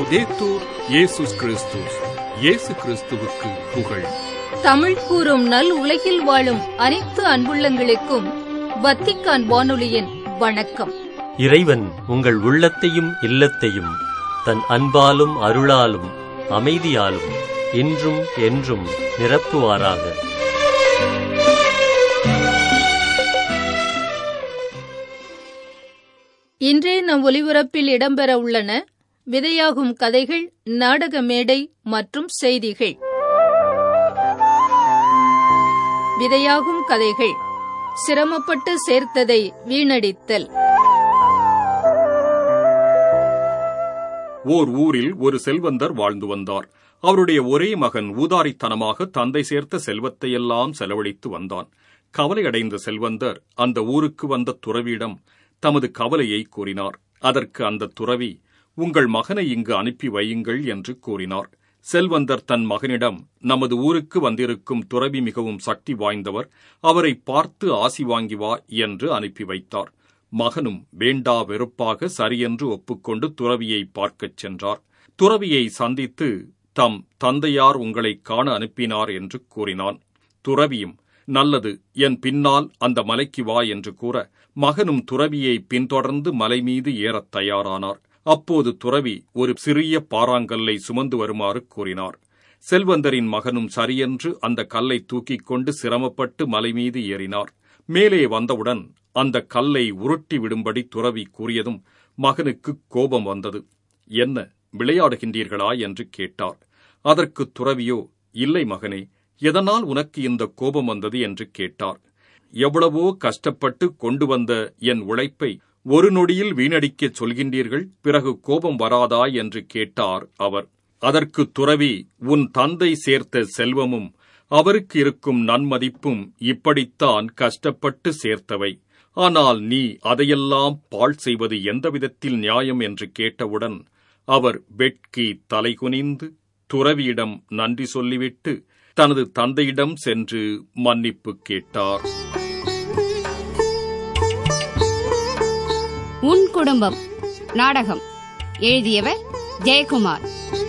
லவ்தேத்தூர் இயேசுஸ் கிறிஸ்துஸ் இயேசு கிறிஸ்துவுக்கு புகழ் தமிழ் கூறும் நல் உலகில் வாழும் அனைத்து அன்புள்ளங்களுக்கும் வத்திக்கான் வானொலியின் வணக்கம் இறைவன் உங்கள் உள்ளத்தையும் இல்லத்தையும் தன் அன்பாலும் அருளாலும் அமைதியாலும் இன்றும் என்றும் நிரப்புவாராக இன்றே நம் ஒலிபரப்பில் இடம்பெற உள்ளன விதையாகும் கதைகள் நாடக மேடை மற்றும் செய்திகள் விதையாகும் கதைகள் சிரமப்பட்டு சேர்த்ததை வீணடித்தல் ஓர் ஊரில் ஒரு செல்வந்தர் வாழ்ந்து வந்தார் அவருடைய ஒரே மகன் ஊதாரித்தனமாக தந்தை சேர்த்த செல்வத்தையெல்லாம் செலவழித்து வந்தான் கவலையடைந்த செல்வந்தர் அந்த ஊருக்கு வந்த துறவியிடம் தமது கவலையை கூறினார் அதற்கு அந்த துறவி உங்கள் மகனை இங்கு அனுப்பி வையுங்கள் என்று கூறினார் செல்வந்தர் தன் மகனிடம் நமது ஊருக்கு வந்திருக்கும் துறவி மிகவும் சக்தி வாய்ந்தவர் அவரை பார்த்து ஆசி வாங்கி வா என்று அனுப்பி வைத்தார் மகனும் வேண்டா வெறுப்பாக சரியென்று ஒப்புக்கொண்டு துறவியை பார்க்கச் சென்றார் துறவியை சந்தித்து தம் தந்தையார் உங்களை காண அனுப்பினார் என்று கூறினான் துறவியும் நல்லது என் பின்னால் அந்த மலைக்கு வா என்று கூற மகனும் துறவியை பின்தொடர்ந்து மலை மீது ஏறத் தயாரானார் அப்போது துறவி ஒரு சிறிய பாறாங்கல்லை சுமந்து வருமாறு கூறினார் செல்வந்தரின் மகனும் சரியென்று அந்த கல்லை தூக்கிக் கொண்டு சிரமப்பட்டு மலை மீது ஏறினார் மேலே வந்தவுடன் அந்த கல்லை உருட்டி விடும்படி துறவி கூறியதும் மகனுக்கு கோபம் வந்தது என்ன விளையாடுகின்றீர்களா என்று கேட்டார் அதற்கு துறவியோ இல்லை மகனே எதனால் உனக்கு இந்த கோபம் வந்தது என்று கேட்டார் எவ்வளவோ கஷ்டப்பட்டு கொண்டு வந்த என் உழைப்பை ஒரு நொடியில் வீணடிக்கச் சொல்கின்றீர்கள் பிறகு கோபம் வராதா என்று கேட்டார் அவர் அதற்கு துறவி உன் தந்தை சேர்த்த செல்வமும் அவருக்கு இருக்கும் நன்மதிப்பும் இப்படித்தான் கஷ்டப்பட்டு சேர்த்தவை ஆனால் நீ அதையெல்லாம் பாழ் செய்வது எந்த விதத்தில் நியாயம் என்று கேட்டவுடன் அவர் வெட்கி தலைகுனிந்து துறவியிடம் நன்றி சொல்லிவிட்டு தனது தந்தையிடம் சென்று மன்னிப்பு கேட்டார் உன் குடும்பம் நாடகம் எழுதியவர் ஜெயக்குமார்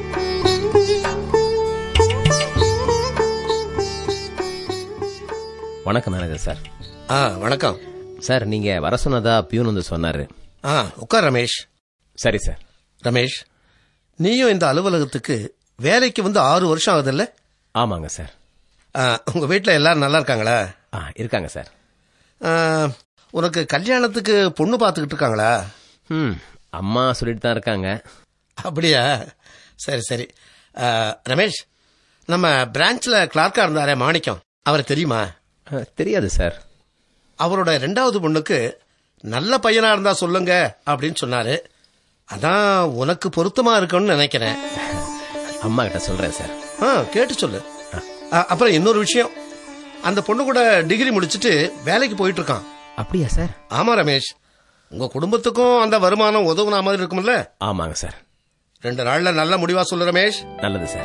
வணக்கம் மேனேஜர் சார் ஆ வணக்கம் சார் நீங்க வர சொன்னதா பியூன் வந்து சொன்னாரு ஆ உட்கார் ரமேஷ் சரி சார் ரமேஷ் நீயும் இந்த அலுவலகத்துக்கு வேலைக்கு வந்து ஆறு வருஷம் ஆகுதுல்ல ஆமாங்க சார் ஆ, உங்க வீட்டில் எல்லாரும் நல்லா இருக்காங்களா ஆ இருக்காங்க சார் ஆ, உனக்கு கல்யாணத்துக்கு பொண்ணு பார்த்துக்கிட்டு இருக்காங்களா ம் அம்மா சொல்லிட்டு தான் இருக்காங்க அப்படியா சரி சரி ஆ, ரமேஷ் நம்ம பிரான்ச்ல கிளார்க்கா இருந்தாரே மாணிக்கம் அவரை தெரியுமா ஆ, தெரியாது சார் அவரோட ரெண்டாவது பொண்ணுக்கு நல்ல பையனா இருந்தா சொல்லுங்க அப்படின்னு சொன்னாரு அதான் உனக்கு பொருத்தமா இருக்கும்னு நினைக்கிறேன் அம்மா கிட்ட சொல்றேன் சார் ஆ கேட்டு சொல்லு ஆ, அப்புறம் இன்னொரு விஷயம் அந்த பொண்ணு கூட டிகிரி முடிச்சிட்டு வேலைக்கு போயிட்டு இருக்கான் அப்படியா சார் ஆமா ரமேஷ் உங்க குடும்பத்துக்கும் அந்த வருமானம் உதவுன மாதிரி இருக்கும்ல ஆமாங்க சார் ரெண்டு நாள்ல நல்ல முடிவா சொல்லு ரமேஷ் நல்லது சார்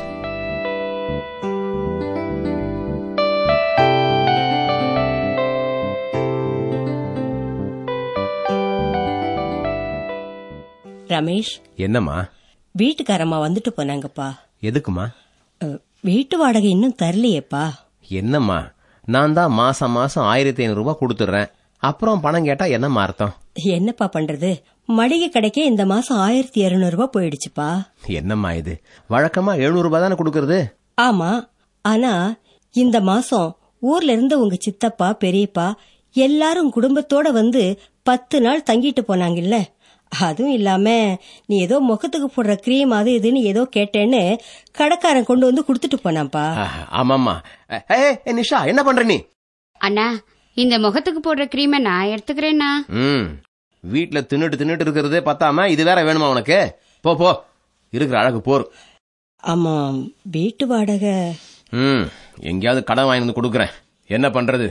ரமேஷ் என்னம்மா வீட்டுக்காரம்மா வந்துட்டு போனாங்கப்பா எதுக்குமா அஹ், வீட்டு வாடகை இன்னும் தரலையேப்பா என்னம்மா நான் தான் மாசம் மாசம் ஆயிரத்தி ஐநூறு ரூபாய் கொடுத்துட்றேன் அப்புறம் பணம் கேட்டா என்னம்மா அர்த்தம் என்னப்பா பண்றது மளிகை கடைக்கே இந்த மாசம் ஆயிரத்தி இருநூறு ரூபாய் போயிடுச்சுப்பா என்னம்மா இது வழக்கமா எழுநூறு ரூபாய் தானே கொடுக்கறது ஆமா ஆனா இந்த மாசம் ஊர்ல இருந்து உங்க சித்தப்பா பெரியப்பா எல்லாரும் குடும்பத்தோட வந்து பத்து நாள் தங்கிட்டு போனாங்கல்ல அதுவும் இல்லாம நீ ஏதோ முகத்துக்கு போடுற கிரீம் அது இதுன்னு ஏதோ கேட்டேன்னு கடைக்காரன் கொண்டு வந்து கொடுத்துட்டு போனான்ப்பா ஆ, ஆமாம்மா ஏ ஏ, நிஷா என்ன பண்ற நீ அண்ணா இந்த முகத்துக்கு போடுற கிரீமை நான் எடுத்துக்கிறேன்னா ம் வீட்ல தின்னுட்டு தின்னுட்டு இருக்கிறதே பத்தாம இது வேற வேணுமா உனக்கு போ போ இருக்கிற அழகு போர் ஆமா வீட்டு வாடகை ம் எங்கேயாவது கடன் வாங்கி வந்து கொடுக்குறேன் என்ன பண்றது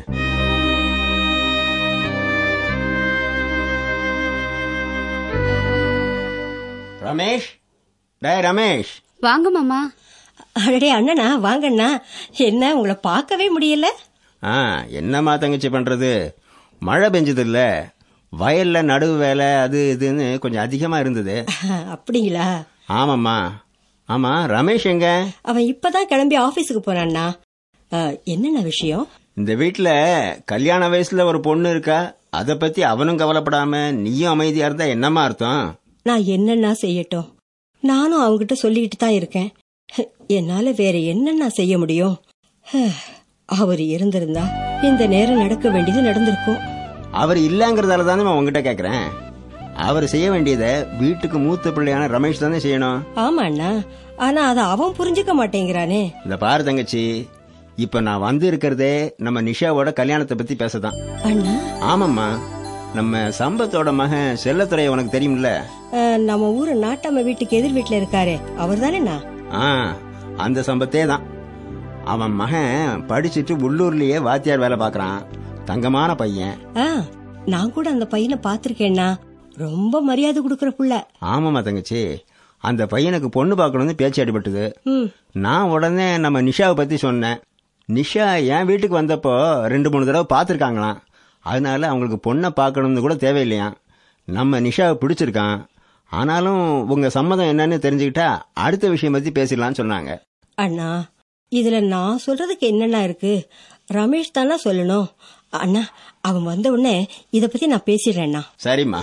ரமேஷ் டேய் ரமேஷ் வாங்க மாமா அடடே அண்ணனா வாங்கண்ணா என்ன உங்களை பார்க்கவே முடியல ஆ என்னம்மா தங்கச்சி பண்றது மழை பெஞ்சது இல்ல வயல்ல நடுவு வேலை அது இதுன்னு கொஞ்சம் அதிகமா இருந்தது அப்படிங்களா ஆமாம்மா ஆமா ரமேஷ் எங்க அவன் இப்பதான் கிளம்பி ஆபீஸுக்கு போனான்னா அஹ், என்னென்ன விஷயம் இந்த வீட்ல கல்யாண வயசுல ஒரு பொண்ணு இருக்கா அத பத்தி அவனும் கவலைப்படாம நீயும் அமைதியா இருந்தா என்னம்மா அர்த்தம் நான் என்னென்ன செய்யட்டும் நானும் அவங்கிட்ட சொல்லிக்கிட்டு தான் இருக்கேன் என்னால வேற என்னென்ன செய்ய முடியும் அவர் இருந்திருந்தா இந்த நேரம் நடக்க வேண்டியது நடந்திருக்கும் அவர் இல்லங்கறதால தானே உங்ககிட்ட கேக்குறேன் அவர் செய்ய வேண்டியதை வீட்டுக்கு மூத்த பிள்ளையான ரமேஷ் தானே செய்யணும் ஆமா அண்ணா ஆனா அத அவன் புரிஞ்சுக்க மாட்டேங்கிறானே இந்த பாரு தங்கச்சி இப்ப நான் வந்து இருக்கிறதே நம்ம நிஷாவோட கல்யாணத்தை பத்தி பேசதான் அண்ணா ஆமாம்மா நம்ம சம்பத்தோட மகன் செல்லத்துறை உனக்கு தெரியும்ல அஹ், நம்ம ஊரு நாட்டாம வீட்டுக்கு எதிர் வீட்டுல இருக்காரே அவர் தானேண்ணா ஆ அந்த சம்பத்தே தான் அவன் மகன் படிச்சுட்டு உள்ளூர்லயே வாத்தியார் வேலை பார்க்கறான் தங்கமான பையன் ஆ, நான் கூட அந்த பையனை பாத்திருக்கேன்னா ரொம்ப மரியாதை கொடுக்கற புள்ள ஆமாம்மா தங்கச்சி அந்த பையனுக்கு பொண்ணு பார்க்கணும்னு பேச்சு அடிபட்டது ம் நான் உடனே நம்ம நிஷாவை பத்தி சொன்னேன் நிஷா என் வீட்டுக்கு வந்தப்போ ரெண்டு மூணு தடவை பார்த்துருக்காங்களாம் அதனால அவங்களுக்கு பொண்ணை பார்க்கணும்னு கூட தேவையில்லையாம் நம்ம நிஷாவை பிடிச்சிருக்கான் ஆனாலும் உங்க சம்மதம் என்னன்னு தெரிஞ்சுக்கிட்டா அடுத்த விஷயம் பத்தி பேசிடலாம்னு சொன்னாங்க அண்ணா இதுல நான் சொல்றதுக்கு என்னண்ணா இருக்கு ரமேஷ் தானே சொல்லணும் அண்ணா அவன் வந்த உடனே இத பத்தி நான் பேசிடுறேண்ணா சரிம்மா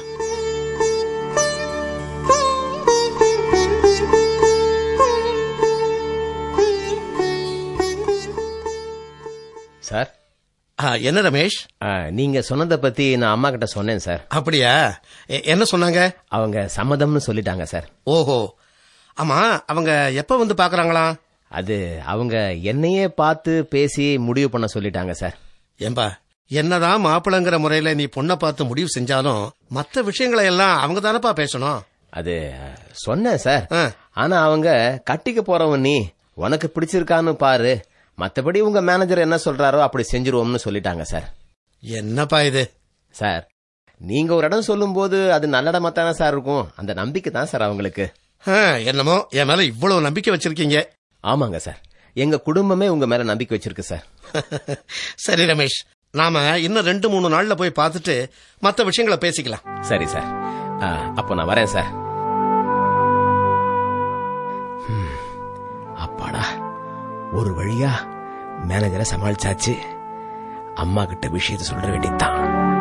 சார் ஆ, என்ன ரமேஷ் ஆ, நீங்க சொன்னதை பத்தி நான் அம்மா கிட்ட சொன்னேன் சார் அப்படியா எ- என்ன சொன்னாங்க அவங்க சம்மதம்னு சொல்லிட்டாங்க சார் ஓஹோ ஆமா அவங்க எப்ப வந்து பாக்குறாங்களா அது அவங்க என்னையே பார்த்து பேசி முடிவு பண்ண சொல்லிட்டாங்க சார் ஏம்பா என்னதான் மாப்பிளங்கிற முறையில நீ பொண்ணை பார்த்து முடிவு செஞ்சாலும் மத்த விஷயங்களை எல்லாம் அவங்க தானப்பா பேசணும் அது சொன்னேன் சார் ஆ. ஆனா அவங்க கட்டிக்க போறவன் நீ உனக்கு பிடிச்சிருக்கான்னு பாரு மத்தபடி உங்க மேனேஜர் என்ன சொல்றாரோ அப்படி செஞ்சிருவோம்னு சொல்லிட்டாங்க சார் என்னப்பா இது சார் நீங்க ஒரு இடம் சொல்லும்போது அது நல்ல இடமா தானே சார் இருக்கும் அந்த நம்பிக்கை தான் சார் அவங்களுக்கு ஆ, என்னமோ என் மேல இவ்வளவு நம்பிக்கை வச்சிருக்கீங்க ஆமாங்க சார் எங்க குடும்பமே உங்க மேல நம்பிக்கை வச்சிருக்கு சார் சரி ரமேஷ் நாம இன்னும் ரெண்டு மூணு நாள்ல போய் பார்த்துட்டு மத்த விஷயங்களை பேசிக்கலாம் சரி சார் ஆ, அப்போ நான் வரேன் சார் ஹம், அப்பாடா ஒரு வழியா மேனேஜரை சமாளிச்சாச்சு அம்மா கிட்ட விஷயத்தை சொல்ற வேண்டியதுதான்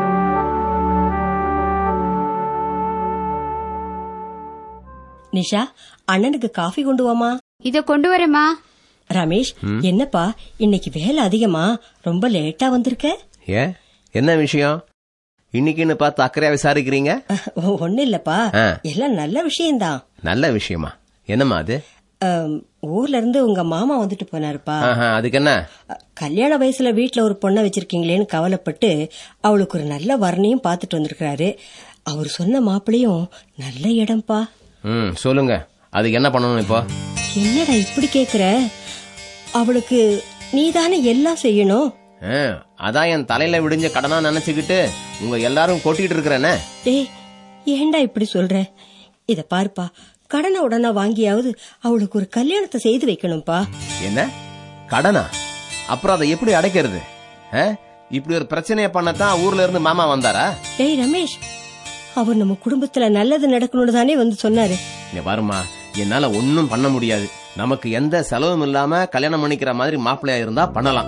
நிஷா அண்ணனுக்கு காஃபி கொண்டு வாமா இத கொண்டு வரேம்மா ரமேஷ் என்னப்பா இன்னைக்கு வேலை அதிகமா ரொம்ப லேட்டா வந்திருக்க ஏன் என்ன விஷயம் இன்னைக்குன்னு பார்த்து அக்கறையா விசாரிக்கிறீங்க ஒண்ணு இல்லப்பா ஆ. எல்லாம் நல்ல விஷயம்தான் நல்ல விஷயமா என்னம்மா அது அம், ஊர்ல இருந்து உங்க மாமா வந்துட்டு போனாருப்பா ஆஹா, அதுக்கு என்ன அ, கல்யாண வயசுல வீட்ல ஒரு பொண்ணை வச்சிருக்கீங்களேன்னு கவலைப்பட்டு அவளுக்கு ஒரு நல்ல வரனையும் பார்த்துட்டு வந்திருக்கிறாரு அவர் சொன்ன மாப்பிளையும் நல்ல இடம்பா ம் சொல்லுங்க அதுக்கு என்ன பண்ணணும் இப்போ என்னடா இப்படி கேக்குற அவளுக்கு நீதானே எல்லாம் செய்யணும் ஆ, அதான் என் தலையில விடிஞ்ச கடனா நினைச்சுக்கிட்டு உங்க எல்லாரும் கொட்டிட்டு இருக்கிறேனே டேய் ஏன்டா இப்படி சொல்ற இத பாருப்பா கடனை உடனே வாங்கியாவது அவளுக்கு ஒரு கல்யாணத்தை செய்து வைக்கணும்பா என்ன கடனா அப்புறம் அதை எப்படி அடைக்கிறது ஆ? இப்படி ஒரு பிரச்சனைய பண்ணத்தான் ஊர்ல இருந்து மாமா வந்தாரா டேய் ரமேஷ் அவர் நம்ம குடும்பத்துல நல்லது நடக்கணும்னு தானே வந்து சொன்னாரு இங்க பாருமா என்னால ஒன்னும் பண்ண முடியாது நமக்கு எந்த செலவும் இல்லாம கல்யாணம் பண்ணிக்கிற மாதிரி மாப்பிள்ளையா இருந்தா பண்ணலாம்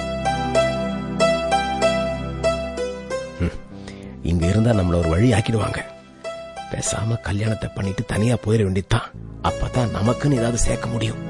ஹம். இங்க இருந்தா நம்மள ஒரு வழி ஆக்கிடுவாங்க பேசாம கல்யாணத்தை பண்ணிட்டு தனியா போயிட வேண்டியதுதான் அப்பதான் நமக்குன்னு ஏதாவது சேர்க்க முடியும்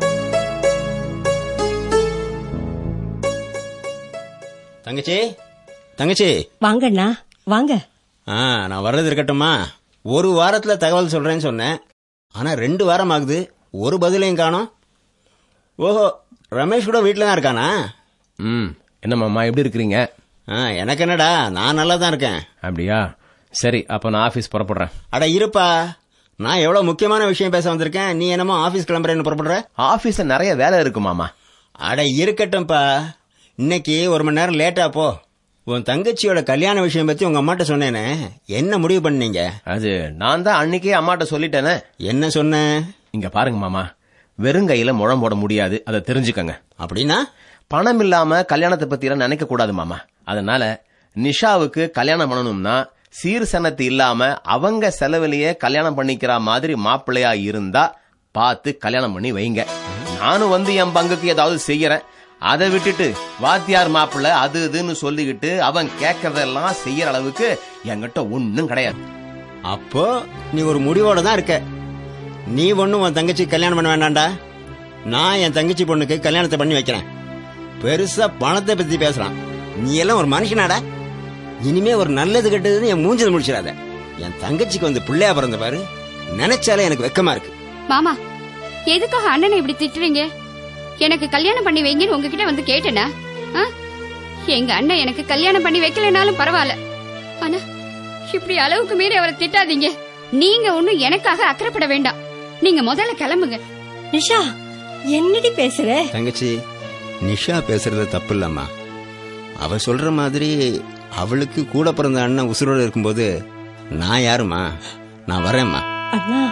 தங்கச்சி தங்கச்சி வாங்கண்ணா வாங்க ஆ நான் வர்றது இருக்கட்டுமா ஒரு வாரத்துல தகவல் சொல்றேன்னு சொன்னேன் ஆனா ரெண்டு வாரம் ஆகுது ஒரு பதிலையும் காணோம் ஓஹோ ரமேஷ் கூட வீட்டில் தான் இருக்கானா ம் என்ன மாமா எப்படி இருக்கிறீங்க ஆ எனக்கு என்னடா நான் நல்லா தான் இருக்கேன் அப்படியா சரி அப்ப நான் ஆபீஸ் புறப்படுறேன் அட இருப்பா நான் எவ்வளவு முக்கியமான விஷயம் பேச வந்திருக்கேன் நீ என்னமோ ஆபீஸ் கிளம்புறேன்னு புறப்படுற ஆபீஸ்ல நிறைய வேலை இருக்கு மாமா அட இருக்கட்டும்ப்பா இன்னைக்கு ஒரு மணி நேரம் லேட்டா போ உன் தங்கச்சியோட கல்யாண விஷயம் பத்தி உங்க அம்மாட்ட சொன்னேனே என்ன முடிவு பண்ணீங்க அது நான் தான் அன்னைக்கே அம்மாட்ட சொல்லிட்டேனே என்ன சொன்ன இங்க பாருங்க மாமா வெறுங்கையில முழம் போட முடியாது அதை தெரிஞ்சுக்கங்க அப்படின்னா பணம் இல்லாம கல்யாணத்தை பத்தி எல்லாம் நினைக்க கூடாது மாமா அதனால நிஷாவுக்கு கல்யாணம் பண்ணணும்னா சீர் சனத்து இல்லாம அவங்க செலவிலேயே கல்யாணம் பண்ணிக்கிற மாதிரி மாப்பிள்ளையா இருந்தா பார்த்து கல்யாணம் பண்ணி வைங்க நானும் வந்து என் பங்குக்கு ஏதாவது செய்யறேன் அதை விட்டுட்டு வாத்தியார் மாப்பிள்ள அது இதுன்னு சொல்லிக்கிட்டு அவன் கேட்கறதெல்லாம் செய்யற அளவுக்கு என்கிட்ட ஒண்ணும் கிடையாது அப்போ நீ ஒரு முடிவோட தான் இருக்க நீ ஒன்றும் உன் தங்கச்சி கல்யாணம் பண்ண வேண்டாம்டா நான் என் தங்கச்சி பொண்ணுக்கு கல்யாணத்தை பண்ணி வைக்கிறேன் பெருசா பணத்தை பத்தி பேசலாம் நீ எல்லாம் ஒரு மனுஷனாடா இனிமே ஒரு நல்லது கெட்டதுன்னு என் மூஞ்சது முடிச்சிடாத என் தங்கச்சிக்கு வந்து பிள்ளையா பிறந்த பாரு நினைச்சாலே எனக்கு வெக்கமா இருக்கு மாமா எதுக்காக அண்ணனை இப்படி திட்டுறீங்க எனக்கு கல்யாணம் பண்ணி வைங்கன்னு உங்ககிட்ட வந்து கேட்டேனா ஆ? எங்க அண்ணன் எனக்கு கல்யாணம் பண்ணி வைக்கலனாலும் பரவாயில்ல ஆனா இப்படி அளவுக்கு மீறி அவரை திட்டாதீங்க நீங்க ஒண்ணும் எனக்காக அக்கறைப்பட வேண்டாம் நீங்க முதல்ல கிளம்புங்க நிஷா என்னடி பேசுற தங்கச்சி நிஷா பேசுறது தப்பு இல்லம்மா அவ சொல்ற மாதிரி அவளுக்கு கூட பிறந்த அண்ணன் உசுரோட இருக்கும்போது நான் யாருமா நான் வரேம்மா அண்ணா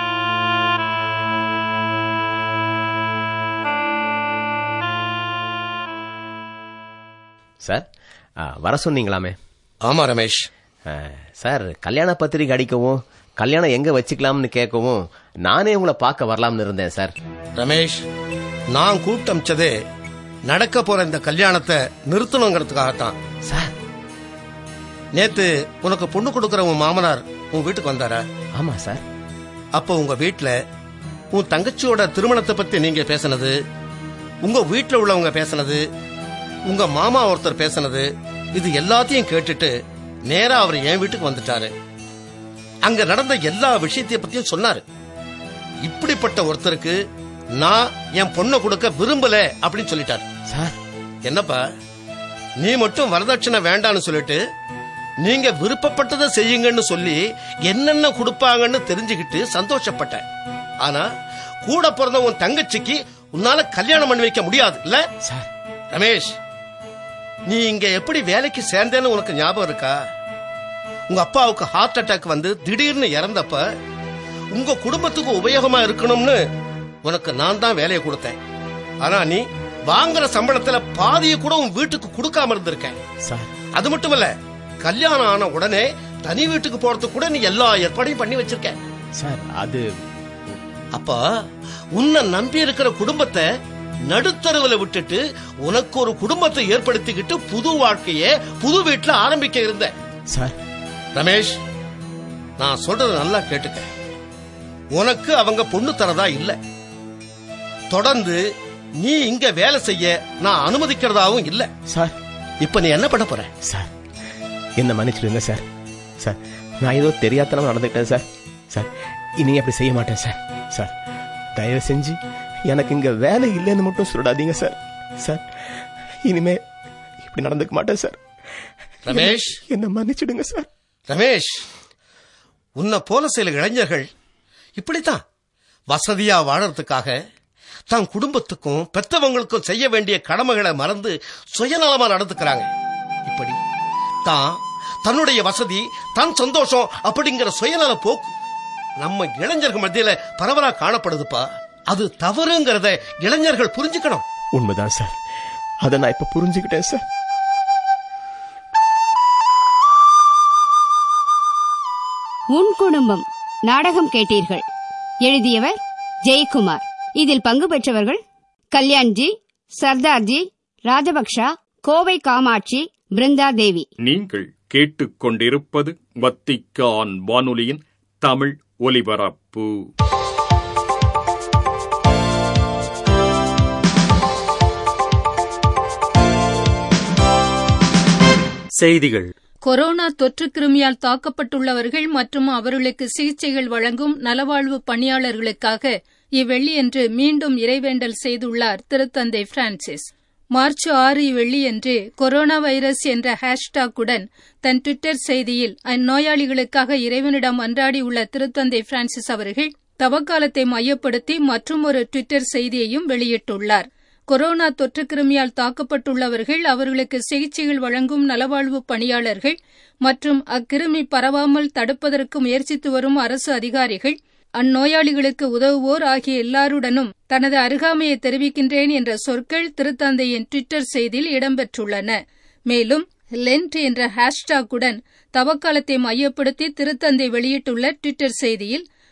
சார் ஆ, வர சொன்னீங்களாமே ஆமா ரமேஷ் ஆ, சார் கல்யாண பத்திரிகை அடிக்கவும் கல்யாணம் எங்க வச்சுக்கலாம்னு கேட்கவும் நானே உங்களை பார்க்க வரலாம்னு இருந்தேன் சார் ரமேஷ் நான் கூட்டமிச்சதே நடக்க போற இந்த கல்யாணத்தை நிறுத்தணுங்கிறதுக்காகத்தான் சார் நேத்து உனக்கு பொண்ணு கொடுக்கற உன் மாமனார் உன் வீட்டுக்கு வந்தாரா ஆமா சார் அப்ப உங்க வீட்ல உன் தங்கச்சியோட திருமணத்தை பத்தி நீங்க பேசினது உங்க வீட்ல உள்ளவங்க பேசினது உங்க மாமா ஒருத்தர் பேசினது இது எல்லாத்தையும் கேட்டுட்டு நேரா அவர் என் வீட்டுக்கு வந்துட்டாரு அங்க நடந்த எல்லா விஷயத்தையும் பத்தியும் சொன்னாரு இப்படிப்பட்ட ஒருத்தருக்கு நான் என் பொண்ணை கொடுக்க விரும்பல அப்படின்னு சொல்லிட்டாரு சார் என்னப்பா நீ மட்டும் வரதட்சணை வேண்டான்னு சொல்லிட்டு நீங்க விருப்பப்பட்டதை செய்யுங்கன்னு சொல்லி என்னென்ன கொடுப்பாங்கன்னு தெரிஞ்சுக்கிட்டு சந்தோஷப்பட்டேன் ஆனா கூட பிறந்த உன் தங்கச்சிக்கு உன்னால கல்யாணம் பண்ணி வைக்க முடியாது இல்ல சார் ரமேஷ் நீ இங்க எப்படி வேலைக்கு சேர்ந்தேன்னு உனக்கு ஞாபகம் இருக்கா உங்க அப்பாவுக்கு ஹார்ட் அட்டாக் வந்து திடீர்னு இறந்தப்ப உங்க குடும்பத்துக்கு உபயோகமா இருக்கணும்னு உனக்கு நான் தான் வேலையை கொடுத்தேன் ஆனா நீ வாங்குற சம்பளத்துல பாதியை கூட உன் வீட்டுக்கு கொடுக்காம இருந்திருக்க சார் அது மட்டும் இல்ல கல்யாணம் ஆன உடனே தனி வீட்டுக்கு போறதுக்கு கூட நீ எல்லா ஏற்பாடையும் பண்ணி வச்சிருக்க சார் அது அப்ப உன்னை நம்பி இருக்கிற குடும்பத்தை நடுத்தருவுல விட்டுட்டு உனக்கு ஒரு குடும்பத்தை ஏற்படுத்திக்கிட்டு புது வாழ்க்கைய புது வீட்டுல ஆரம்பிக்க இருந்த சார் ரமேஷ் நான் சொல்றது நல்லா கேட்டுக்க உனக்கு அவங்க பொண்ணு தரதா இல்ல தொடர்ந்து நீ இங்க வேலை செய்ய நான் அனுமதிக்கிறதாவும் இல்ல சார் இப்ப நீ என்ன பண்ண போற சார் என்ன மன்னிச்சிடுங்க சார் சார் நான் ஏதோ தெரியாதனமா நடந்துக்கிட்டேன் சார் சார் இனி அப்படி செய்ய மாட்டேன் சார் சார் தயவு செஞ்சு எனக்கு இங்க வேலை இல்லைன்னு மட்டும் சொல்லிடாதீங்க சார் சார் இனிமே இப்படி நடந்துக்க மாட்டேன் சார் ரமேஷ் என்ன மன்னிச்சிடுங்க சார் ரமேஷ் உன்னை போல சில இளைஞர்கள் இப்படித்தான் வசதியா வாழறதுக்காக தன் குடும்பத்துக்கும் பெத்தவங்களுக்கும் செய்ய வேண்டிய கடமைகளை மறந்து சுயநலமா நடந்துக்கிறாங்க இப்படி தான் தன்னுடைய வசதி தன் சந்தோஷம் அப்படிங்கிற சுயநல போக்கு நம்ம இளைஞர்கள் மத்தியில பரவலா காணப்படுதுப்பா அது தவறுங்கிறத இளைஞர்கள் புரிஞ்சுக்கணும் உண்மைதான் சார் அதை நான் இப்ப புரிஞ்சுக்கிட்டேன் சார் உன் குடும்பம் நாடகம் கேட்டீர்கள் எழுதியவர் ஜெயக்குமார் இதில் பங்கு பெற்றவர்கள் கல்யாண்ஜி சர்தார்ஜி ராஜபக்ஷா கோவை காமாட்சி பிருந்தா தேவி நீங்கள் கேட்டுக்கொண்டிருப்பது வத்திக்கான் வானொலியின் தமிழ் ஒலிபரப்பு செய்திகள் கொரோனா தொற்று கிருமியால் தாக்கப்பட்டுள்ளவர்கள் மற்றும் அவர்களுக்கு சிகிச்சைகள் வழங்கும் நலவாழ்வு பணியாளர்களுக்காக இவ்வெள்ளியன்று மீண்டும் இறைவேண்டல் செய்துள்ளார் திருத்தந்தை பிரான்சிஸ் மார்ச் ஆறு இவ்வெள்ளியன்று கொரோனா வைரஸ் என்ற ஹேஷ்டாக்குடன் தன் டுவிட்டர் செய்தியில் அந்நோயாளிகளுக்காக இறைவனிடம் அன்றாடியுள்ள திருத்தந்தை பிரான்சிஸ் அவர்கள் தவக்காலத்தை மையப்படுத்தி மற்றுமொரு டுவிட்டர் செய்தியையும் வெளியிட்டுள்ளார் கொரோனா தொற்று கிருமியால் தாக்கப்பட்டுள்ளவர்கள் அவர்களுக்கு சிகிச்சைகள் வழங்கும் நலவாழ்வு பணியாளர்கள் மற்றும் அக்கிருமி பரவாமல் தடுப்பதற்கு முயற்சித்து வரும் அரசு அதிகாரிகள் அந்நோயாளிகளுக்கு உதவுவோர் ஆகிய எல்லாருடனும் தனது அருகாமையை தெரிவிக்கின்றேன் என்ற சொற்கள் திருத்தந்தையின் டுவிட்டர் செய்தியில் இடம்பெற்றுள்ளன மேலும் லென்ட் என்ற ஹேஷ்டாக்குடன் தவக்காலத்தை மையப்படுத்தி திருத்தந்தை வெளியிட்டுள்ள டுவிட்டர் செய்தியில்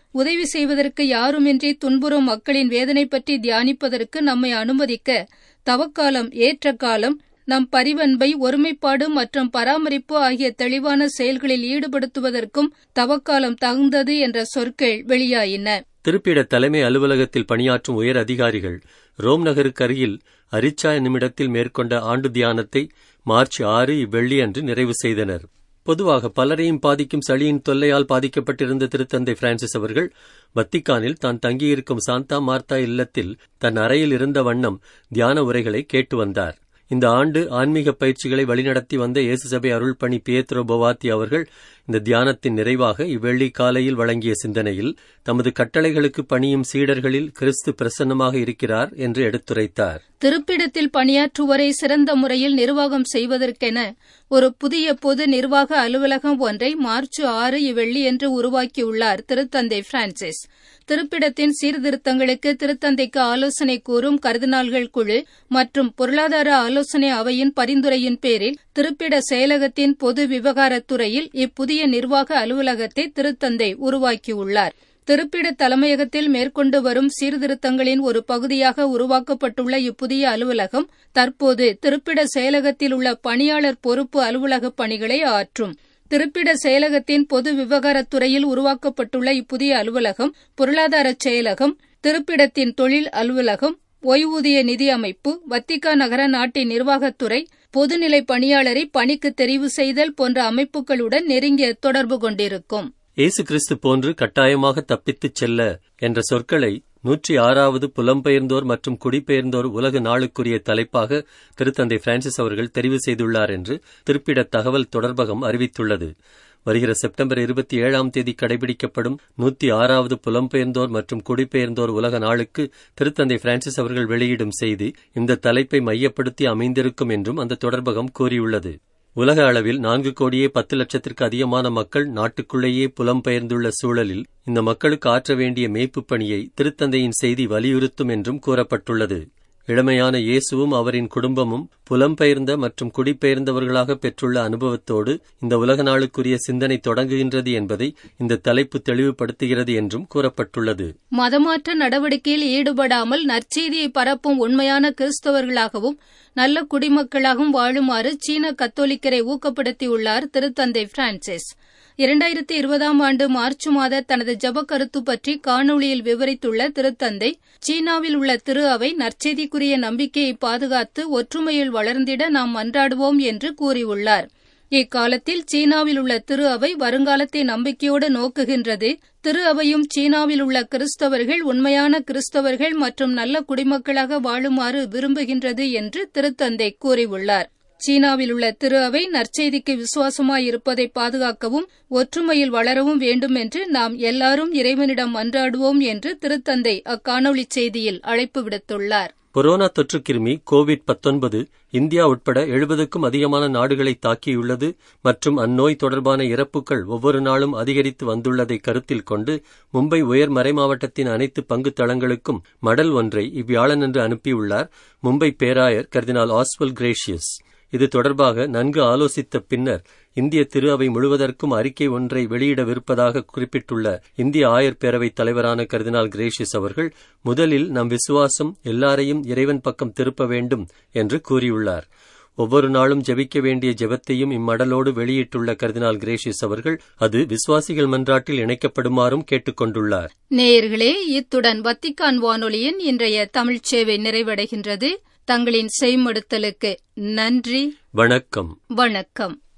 உதவி செய்வதற்கு யாருமின்றி துன்புறும் மக்களின் வேதனை பற்றி தியானிப்பதற்கு நம்மை அனுமதிக்க தவக்காலம் ஏற்ற காலம் நம் பரிவன்பை ஒருமைப்பாடு மற்றும் பராமரிப்பு ஆகிய தெளிவான செயல்களில் ஈடுபடுத்துவதற்கும் தவக்காலம் தகுந்தது என்ற சொற்கள் வெளியாயின திருப்பிட தலைமை அலுவலகத்தில் பணியாற்றும் உயர் அதிகாரிகள் ரோம் நகருக்கு அருகில் அரிச்சா நிமிடத்தில் மேற்கொண்ட ஆண்டு தியானத்தை மார்ச் ஆறு இவ்வெள்ளி அன்று நிறைவு செய்தனர் பொதுவாக பலரையும் பாதிக்கும் சளியின் தொல்லையால் பாதிக்கப்பட்டிருந்த திருத்தந்தை பிரான்சிஸ் அவர்கள் வத்திக்கானில் தான் தங்கியிருக்கும் சாந்தா மார்த்தா இல்லத்தில் தன் அறையில் இருந்த வண்ணம் தியான உரைகளை கேட்டு வந்தார் இந்த ஆண்டு ஆன்மீக பயிற்சிகளை வழிநடத்தி வந்த இயேசு சபை அருள்பணி பியத்ரோ பவாத்தி அவர்கள் இந்த தியானத்தின் நிறைவாக இவ்வெள்ளி காலையில் வழங்கிய சிந்தனையில் தமது கட்டளைகளுக்கு பணியும் சீடர்களில் கிறிஸ்து பிரசன்னமாக இருக்கிறார் என்று எடுத்துரைத்தார் திருப்பிடத்தில் பணியாற்றுவோரை சிறந்த முறையில் நிர்வாகம் செய்வதற்கென ஒரு புதிய பொது நிர்வாக அலுவலகம் ஒன்றை மார்ச் ஆறு இவ்வெள்ளி என்று உருவாக்கியுள்ளார் திருத்தந்தை பிரான்சிஸ் திருப்பிடத்தின் சீர்திருத்தங்களுக்கு திருத்தந்தைக்கு ஆலோசனை கூறும் கருதினாள்கள் குழு மற்றும் பொருளாதார ஆலோசனை அவையின் பரிந்துரையின் பேரில் திருப்பிட செயலகத்தின் பொது விவகாரத்துறையில் இப்புதிய நிர்வாக அலுவலகத்தை திருத்தந்தை உருவாக்கியுள்ளார் திருப்பிட தலைமையகத்தில் மேற்கொண்டு வரும் சீர்திருத்தங்களின் ஒரு பகுதியாக உருவாக்கப்பட்டுள்ள இப்புதிய அலுவலகம் தற்போது திருப்பிட செயலகத்தில் உள்ள பணியாளர் பொறுப்பு அலுவலக பணிகளை ஆற்றும் திருப்பிட செயலகத்தின் பொது விவகாரத்துறையில் உருவாக்கப்பட்டுள்ள இப்புதிய அலுவலகம் பொருளாதார செயலகம் திருப்பிடத்தின் தொழில் அலுவலகம் ஓய்வூதிய நிதி அமைப்பு வத்திகா நகர நாட்டின் நிர்வாகத்துறை பொதுநிலை பணியாளரை பணிக்கு தெரிவு செய்தல் போன்ற அமைப்புகளுடன் நெருங்கிய தொடர்பு கொண்டிருக்கும் இயேசு கிறிஸ்து போன்று கட்டாயமாக தப்பித்துச் செல்ல என்ற சொற்களை நூற்றி ஆறாவது புலம்பெயர்ந்தோர் மற்றும் குடிபெயர்ந்தோர் உலக நாளுக்குரிய தலைப்பாக திருத்தந்தை பிரான்சிஸ் அவர்கள் தெரிவு செய்துள்ளார் என்று திருப்பிட தகவல் தொடர்பகம் அறிவித்துள்ளது வருகிற செப்டம்பர் இருபத்தி ஏழாம் தேதி கடைபிடிக்கப்படும் நூத்தி ஆறாவது புலம்பெயர்ந்தோர் மற்றும் குடிபெயர்ந்தோர் உலக நாளுக்கு திருத்தந்தை பிரான்சிஸ் அவர்கள் வெளியிடும் செய்தி இந்த தலைப்பை மையப்படுத்தி அமைந்திருக்கும் என்றும் அந்த தொடர்பகம் கூறியுள்ளது உலக அளவில் நான்கு கோடியே பத்து லட்சத்திற்கு அதிகமான மக்கள் நாட்டுக்குள்ளேயே புலம்பெயர்ந்துள்ள சூழலில் இந்த மக்களுக்கு ஆற்ற வேண்டிய மேய்ப்புப் பணியை திருத்தந்தையின் செய்தி வலியுறுத்தும் என்றும் கூறப்பட்டுள்ளது இளமையான இயேசுவும் அவரின் குடும்பமும் புலம்பெயர்ந்த மற்றும் குடிபெயர்ந்தவர்களாக பெற்றுள்ள அனுபவத்தோடு இந்த உலக நாளுக்குரிய சிந்தனை தொடங்குகின்றது என்பதை இந்த தலைப்பு தெளிவுபடுத்துகிறது என்றும் கூறப்பட்டுள்ளது மதமாற்ற நடவடிக்கையில் ஈடுபடாமல் நற்செய்தியை பரப்பும் உண்மையான கிறிஸ்தவர்களாகவும் நல்ல குடிமக்களாகவும் வாழுமாறு சீன கத்தோலிக்கரை ஊக்கப்படுத்தியுள்ளார் திருத்தந்தை பிரான்சிஸ் இரண்டாயிரத்தி இருபதாம் ஆண்டு மார்ச் மாத தனது ஜப கருத்து பற்றி காணொளியில் விவரித்துள்ள திருத்தந்தை சீனாவில் உள்ள திரு அவை நற்செய்திக்குரிய நம்பிக்கையை பாதுகாத்து ஒற்றுமையில் வளர்ந்திட நாம் மன்றாடுவோம் என்று கூறியுள்ளார் இக்காலத்தில் சீனாவில் உள்ள திரு அவை வருங்காலத்தை நம்பிக்கையோடு நோக்குகின்றது திரு அவையும் சீனாவில் உள்ள கிறிஸ்தவர்கள் உண்மையான கிறிஸ்தவர்கள் மற்றும் நல்ல குடிமக்களாக வாழுமாறு விரும்புகின்றது என்று திருத்தந்தை கூறியுள்ளார் சீனாவில் உள்ள திரு அவை நற்செய்திக்கு விசுவாசமாயிருப்பதை பாதுகாக்கவும் ஒற்றுமையில் வளரவும் வேண்டும் என்று நாம் எல்லாரும் இறைவனிடம் மன்றாடுவோம் என்று திருத்தந்தை அக்காணொளி செய்தியில் அழைப்பு விடுத்துள்ளார் கொரோனா தொற்று கிருமி கோவிட் பத்தொன்பது இந்தியா உட்பட எழுபதுக்கும் அதிகமான நாடுகளை தாக்கியுள்ளது மற்றும் அந்நோய் தொடர்பான இறப்புகள் ஒவ்வொரு நாளும் அதிகரித்து வந்துள்ளதை கருத்தில் கொண்டு மும்பை உயர் மறைமாவட்டத்தின் அனைத்து பங்கு தளங்களுக்கும் மடல் ஒன்றை இவ்வியாழனன்று அனுப்பியுள்ளார் மும்பை பேராயர் கர்தினால் ஆஸ்வல் கிரேஷியஸ் இது தொடர்பாக நன்கு ஆலோசித்த பின்னர் இந்திய திரு அவை முழுவதற்கும் அறிக்கை ஒன்றை வெளியிடவிருப்பதாக குறிப்பிட்டுள்ள இந்திய ஆயர் பேரவைத் தலைவரான கர்தினால் கிரேஷியஸ் அவர்கள் முதலில் நம் விசுவாசம் எல்லாரையும் இறைவன் பக்கம் திருப்ப வேண்டும் என்று கூறியுள்ளார் ஒவ்வொரு நாளும் ஜெபிக்க வேண்டிய ஜெபத்தையும் இம்மடலோடு வெளியிட்டுள்ள கர்தினால் கிரேஷியஸ் அவர்கள் அது விசுவாசிகள் மன்றாட்டில் இணைக்கப்படுமாறும் கேட்டுக்கொண்டுள்ளார் நேயர்களே இத்துடன் வத்திக்கான் வானொலியின் இன்றைய தமிழ்ச் சேவை நிறைவடைகின்றது தங்களின் செய்மடுத்தலுக்கு நன்றி வணக்கம் வணக்கம்